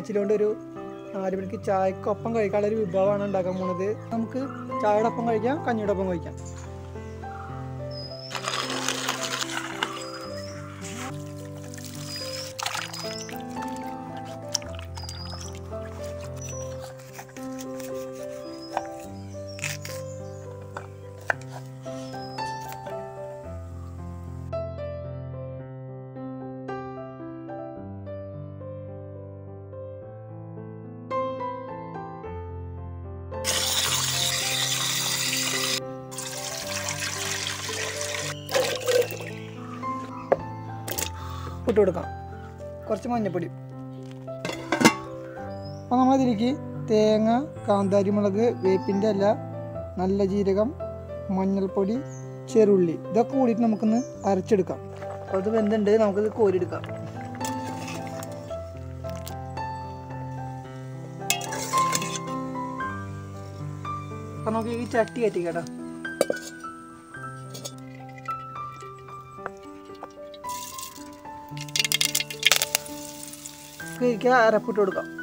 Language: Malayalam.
കാച്ചിലുകൊണ്ട് ഒരു നാല് മണിക്ക് ചായക്കൊപ്പം കഴിക്കാനുള്ള ഒരു വിഭവമാണ് ഉണ്ടാക്കാൻ പോണത് നമുക്ക് ചായയുടെ ഒപ്പം കഴിക്കാം കഞ്ഞിയുടെ ഒപ്പം കഴിക്കാം ഇട്ട് കൊടുക്കാം കുറച്ച് മഞ്ഞപ്പൊടി അപ്പോൾ നമ്മളതിലേക്ക് തേങ്ങ കാന്താരി മുളക് വേപ്പിൻ്റെ ഇല നല്ല ജീരകം മഞ്ഞൾപ്പൊടി ചെറുള്ളി ഇതൊക്കെ കൂടിയിട്ട് നമുക്കൊന്ന് അരച്ചെടുക്കാം അപ്പോൾ ഇത് വെന്തുണ്ട് നമുക്കിത് കോരിയെടുക്കാം അപ്പോൾ നമുക്ക് ഈ ചട്ടി കയറ്റിക്കേട്ടാ ഇതിലേക്ക് അരപ്പിട്ട് കൊടുക്കാം